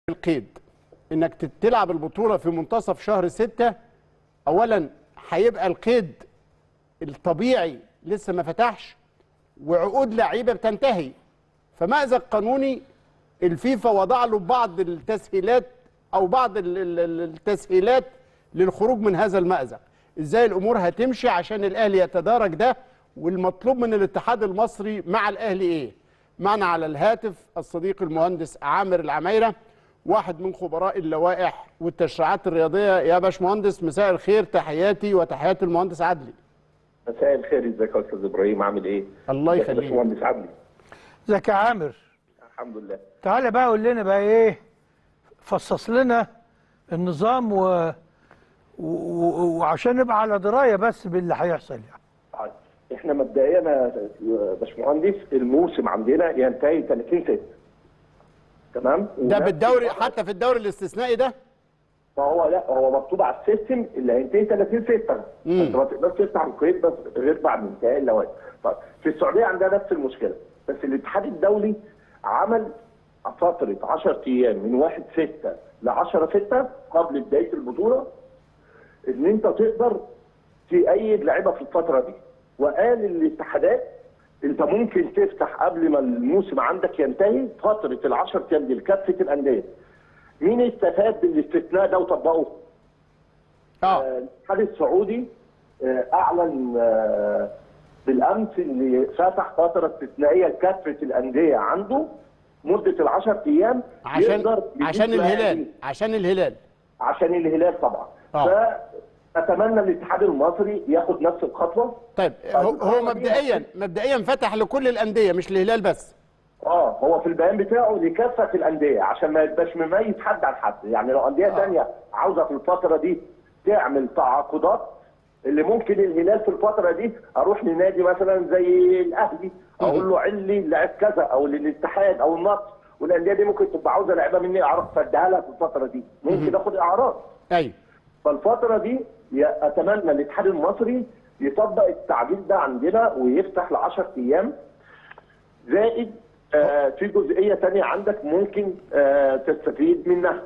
القيد انك تلعب البطوله في منتصف شهر ستة اولا هيبقى القيد الطبيعي لسه ما فتحش وعقود لعيبه بتنتهي فمأزق قانوني الفيفا وضع له بعض التسهيلات او بعض ال- ال- ال- التسهيلات للخروج من هذا المأزق ازاي الامور هتمشي عشان الاهلي يتدارك ده والمطلوب من الاتحاد المصري مع الاهلي ايه معنا على الهاتف الصديق المهندس عامر العمايره واحد من خبراء اللوائح والتشريعات الرياضيه يا باشمهندس مساء الخير تحياتي وتحيات المهندس عدلي مساء الخير ازيك يا استاذ ابراهيم عامل ايه؟ الله ازيك يا يخليك. باشمهندس عدلي ازيك يا عامر الحمد لله تعالى بقى قول لنا بقى ايه فصص لنا النظام و... و... و... وعشان نبقى على درايه بس باللي هيحصل يعني طيب، احنا مبدئيا يا باشمهندس الموسم عندنا ينتهي 30 6 تمام؟ ده ونفس بالدوري الفترة- حتى في الدوري الاستثنائي ده فهو لا هو مكتوب على السيستم اللي هينتهي 30 6 مم. انت ما تقدرش تفتح القيد بس غير بعد انتهاء اللوائح طيب في السعوديه عندها نفس المشكله بس الاتحاد الدولي عمل فتره 10 ايام من 1 6 ل 10 6 قبل بدايه البطوله ان انت تقدر تأيد لعيبه في الفتره دي وقال للاتحادات انت ممكن تفتح قبل ما الموسم عندك ينتهي فتره ال 10 ايام دي لكافه الانديه مين استفاد بالاستثناء ده وطبقه؟ اه آه، الاتحاد السعودي آه، اعلن آه، بالامس ان فتح فتره استثنائيه لكافه الانديه عنده مده ال 10 ايام عشان يقدر يجيب عشان لاعبين. الهلال عشان الهلال عشان الهلال طبعا آه. فاتمنى الاتحاد المصري ياخد نفس الخطوه طيب هو, هو مبدئيا مبدئيا فتح لكل الانديه مش الهلال بس اه هو في البيان بتاعه لكافه الانديه عشان ما يبقاش مميز حد عن حد يعني لو انديه آه. ثانيه عاوزه في الفتره دي تعمل تعاقدات اللي ممكن الهلال في الفتره دي اروح لنادي مثلا زي الاهلي اقول له علي لاعب كذا او للاتحاد او النصر والانديه دي ممكن تبقى عاوزه لعيبه مني اعراض فاديها لها في الفتره دي ممكن اخد اعراض ايوه فالفترة دي ي- أتمنى الاتحاد المصري يطبق التعديل ده عندنا ويفتح ل 10 أيام زائد آه في جزئية تانية عندك ممكن آه تستفيد منها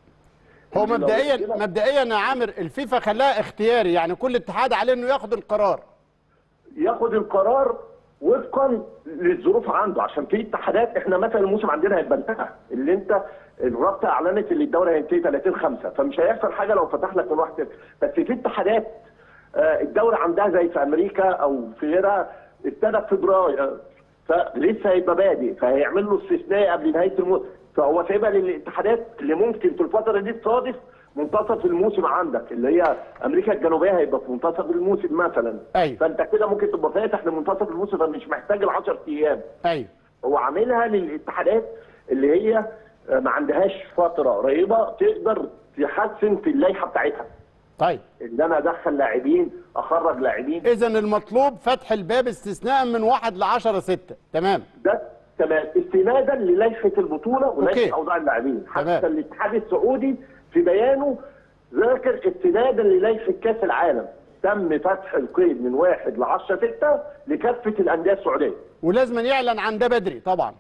هو لو مبدئيا كده- مبدئيا يا عامر الفيفا خلاها اختياري يعني كل اتحاد عليه انه ياخد القرار ياخد القرار وفقا للظروف عنده عشان في اتحادات احنا مثلا الموسم عندنا هيبقى انتهى اللي انت الرابطه اعلنت ان الدوري هينتهي 30 5 فمش هيحصل حاجه لو فتح لك من واحد صفر. بس في اتحادات آه، الدوري عندها زي في امريكا او في غيرها ابتدى في فبراير فلسه هيبقى بادئ فهيعمل له استثناء قبل نهايه الموسم فهو سايبها للاتحادات اللي ممكن في الفتره دي تصادف منتصف الموسم عندك اللي هي امريكا الجنوبيه هيبقى في منتصف الموسم مثلا أيوة. فانت كده ممكن تبقى فاتح لمنتصف الموسم فمش محتاج ال 10 ايام ايوه هو عاملها للاتحادات اللي هي آه، ما عندهاش فتره قريبه تقدر تحسن في اللائحه بتاعتها طيب ان انا ادخل لاعبين اخرج لاعبين اذا المطلوب فتح الباب استثناء من واحد ل 10 6 تمام ده تمام استنادا للائحه البطوله أوكي. ولائحه اوضاع اللاعبين تمام. حتى الاتحاد السعودي في بيانه ذاكر استنادا للائحه كاس العالم تم فتح القيد من 1 ل 10 6 لكافه الانديه السعوديه ولازم يعلن عن ده بدري طبعا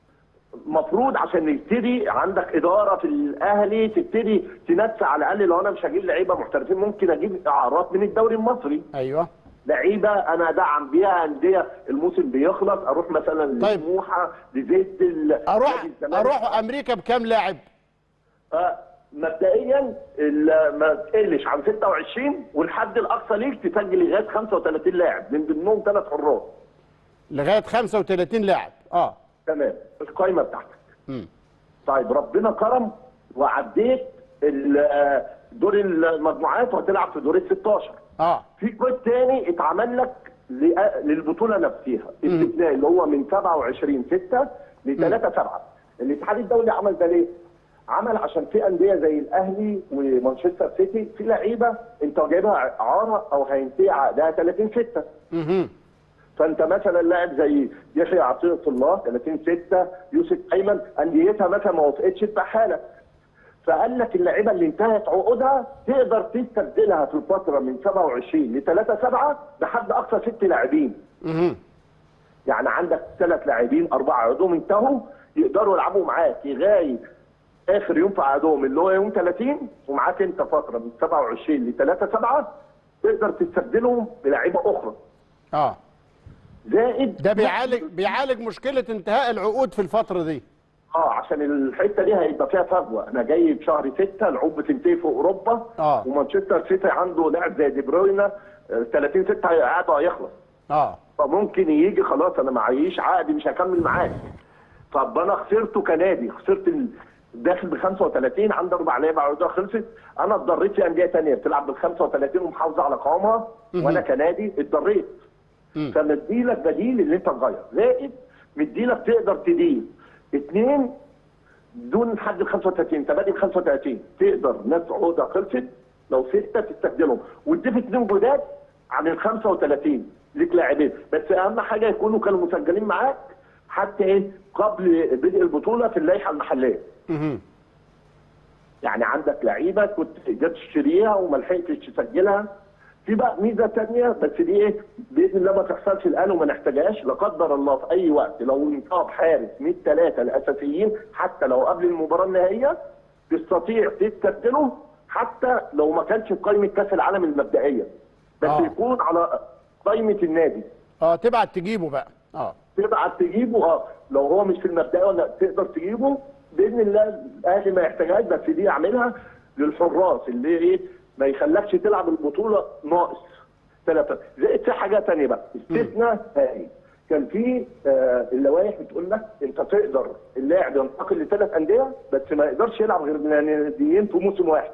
المفروض عشان يبتدي عندك اداره في الاهلي تبتدي تنسى على الاقل لو انا مش هجيب لعيبه محترفين ممكن اجيب اعارات من الدوري المصري ايوه لعيبه انا ادعم بيها انديه الموسم بيخلص اروح مثلا طيب. لسموحه لزيت ال- اروح نادي الزمالك. اروح امريكا بكام لاعب آه، مبدئيا ال- ما تقلش عن 26 والحد الاقصى ليك تسجل لغايه 35 لاعب من ضمنهم ثلاث حراس لغايه 35 لاعب اه تمام القايمه بتاعتك امم طيب ربنا كرم وعديت ال- آه، دور المجموعات وهتلعب في دور ال 16 اه في كود تاني اتعمل لك ل- للبطوله نفسها استثناء اللي هو من 27 6 ل 3 7 الاتحاد الدولي عمل ده ليه؟ عمل عشان في انديه زي الاهلي ومانشستر سيتي في لعيبه انت جايبها اعاره او هينتهي عقدها 30 6 اها فانت مثلا لاعب زي يحيى عطيه الله 30 6 يوسف ايمن انديتها مثلا ما وافقتش تبقى لك فقال لك اللعيبه اللي انتهت عقودها تقدر تستبدلها في الفتره من 27 ل 3 7 لحد اقصى ست لاعبين اها يعني عندك ثلاث لاعبين اربعه عقودهم انتهوا يقدروا يلعبوا معاك لغايه اخر يوم في عقدهم اللي هو يوم 30 ومعاك انت فتره من 27 ل 3 7 تقدر تستبدلهم بلعيبه اخرى اه زائد ده بيعالج بيعالج مشكله انتهاء العقود في الفتره دي اه عشان الحته دي هيبقى فيها فجوه انا جاي في شهر 6 العقود بتنتهي في اوروبا آه. ومانشستر سيتي عنده لاعب زي دي بروينا آه، 30 6 عقده هيخلص اه فممكن يجي خلاص انا معيش عقدي مش هكمل معاك طب انا خسرته كنادي خسرت ال- داخل ب 35 عندي اربع لعيبه عقودها خلصت انا اتضريت في انديه ثانيه بتلعب بال 35 ومحافظه على قوامها وانا كنادي اتضريت فمديلك بديل اللي انت تغير زائد مديلك تقدر تدين اثنين دون حد ال 35 انت بادئ ب 35 تقدر ناس عقودها خلصت لو سته تستخدمهم وتضيف اثنين جداد عن ال 35 ليك لاعبين بس اهم حاجه يكونوا كانوا مسجلين معاك حتى ايه قبل بدء البطوله في اللائحه المحليه مهم. يعني عندك لعيبه كنت قدرت تشتريها وما لحقتش تسجلها في بقى ميزه ثانيه بس دي ايه باذن الله ما تحصلش الان وما نحتاجهاش لا قدر الله في اي وقت لو انصاب حارس من الثلاثه الاساسيين حتى لو قبل المباراه النهائيه تستطيع تستبدله حتى لو ما كانش في قائمه كاس العالم المبدئيه بس آه. يكون على قائمه النادي اه تبعت تجيبه بقى اه تبعت تجيبه اه لو هو مش في المبدئي ولا تقدر تجيبه باذن الله الاهلي ما يحتاجهاش بس دي اعملها للحراس اللي ايه ما يخلكش تلعب البطوله ناقص ثلاثه زائد في حاجه ثانيه بقى استثناء هائي كان في آه اللوائح بتقول لك انت تقدر اللاعب ينتقل لثلاث انديه بس ما يقدرش يلعب غير ناديين في موسم واحد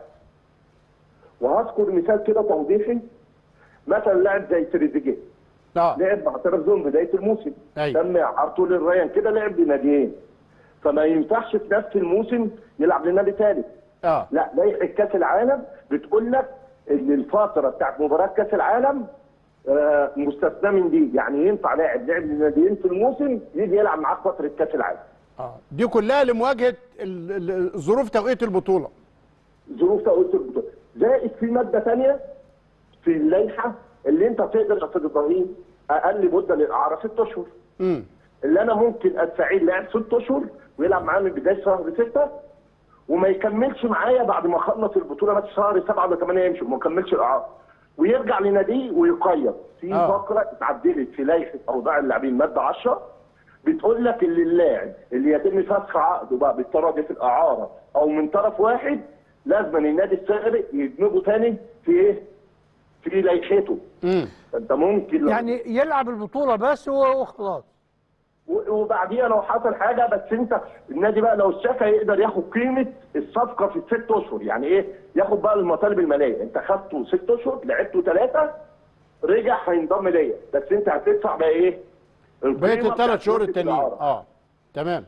وهذكر مثال كده توضيحي مثلا لاعب زي تريزيجيه اه لعب مع ترابزون بدايه الموسم أيوة. تم اعارته للريان كده لعب بناديين فما ينفعش في نفس الموسم يلعب لنادي ثالث اه لا لائحه كاس العالم بتقول لك ان الفتره بتاعت مباراه كاس العالم آه، مستثنى من دي يعني ينفع لاعب لعب لناديين في الموسم يجي يلعب معاك فتره كاس العالم اه دي كلها لمواجهه ال- ال- ظروف توقيت البطوله ظروف توقيت البطوله زائد في ماده ثانيه في اللائحه اللي انت تقدر يا استاذ ابراهيم اقل مده للاعاره ست اشهر امم اللي انا ممكن استعيد لاعب ست اشهر ويلعب معايا من بدايه شهر سته وما يكملش معايا بعد ما اخلص البطوله مثلا شهر سبعه ولا ثمانيه يمشي وما يكملش الاعاره ويرجع لناديه ويقيد في آه. فقره اتعدلت في لائحه اوضاع اللاعبين ماده 10 بتقول لك اللي اللاعب اللي يتم فسخ عقده بقى بالطرف في الاعاره او من طرف واحد لازم النادي السابق يدمجه تاني في ايه؟ في لائحته امم انت ممكن لو- يعني يلعب البطوله بس و- وخلاص و- وبعديها لو حصل حاجه بس انت النادي بقى لو الشافع يقدر ياخد قيمه الصفقه في الست اشهر يعني ايه ياخد بقى المطالب الماليه انت خدته ست اشهر لعبته ثلاثه رجع هينضم ليا بس انت هتدفع بقى ايه؟ القيمة بقيه بتاعت الثلاث شهور مدة التانيين الإعارة. اه تمام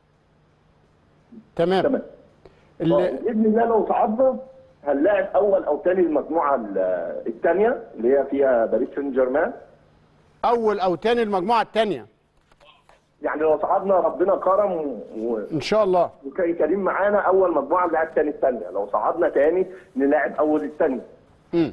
تمام تمام ال- باذن الله لو صعدنا هنلاعب اول او ثاني المجموعه الثانيه اللي هي فيها باريس سان جيرمان اول او تاني المجموعه الثانيه يعني لو صعدنا ربنا كرم و... ان شاء الله وكان كريم معانا اول مجموعه نلعب ثاني الثانيه لو صعدنا ثاني نلعب اول الثانيه امم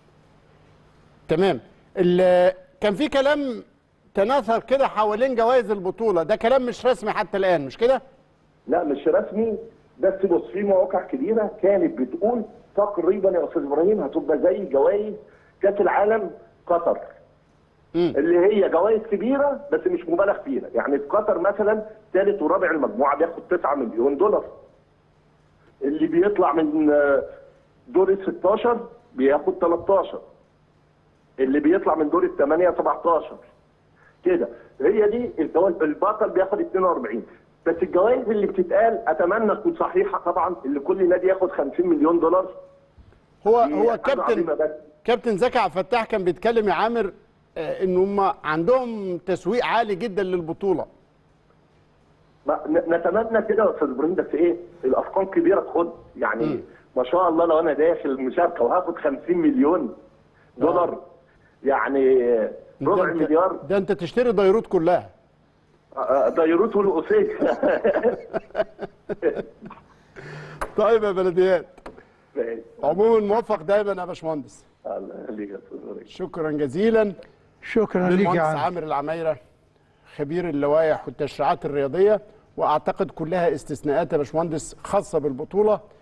تمام ال- كان في كلام تناثر كده حوالين جوائز البطوله ده كلام مش رسمي حتى الان مش كده لا مش رسمي بس بص في مواقع كبيره كانت بتقول تقريبا يا استاذ ابراهيم هتبقى زي جوائز كاس العالم قطر امم اللي هي جوائز كبيره بس مش مبالغ فيها يعني في قطر مثلا ثالث ورابع المجموعه بياخد 9 مليون دولار اللي بيطلع من آه، دور ال 16 بياخد 13 اللي بيطلع من دور الثمانيه 17 كده هي دي الجوائز البطل بياخد 42 بس الجوائز اللي بتتقال اتمنى تكون صحيحه طبعا اللي كل نادي ياخد 50 مليون دولار هو دي هو حاجة كابتن عظيمة بس. كابتن زكي عبد الفتاح كان بيتكلم يا عامر آه، ان هم عندهم تسويق عالي جدا للبطوله ما- ن- نتمنى كده يا استاذ ابراهيم بس ايه الارقام كبيره تخد يعني ما شاء الله لو انا داخل المشاركه وهاخد 50 مليون دولار يعني ده ربع انت- مليار ده انت تشتري ديروت كلها آه، ديروت والقصير طيب يا بلديات عموما موفق دايما يا باشمهندس الله يخليك يا استاذ ابراهيم شكرا جزيلا شكرا ليك يا للمهندس عم عامر العمايره خبير اللوائح والتشريعات الرياضيه واعتقد كلها استثناءات يا باشمهندس خاصه بالبطوله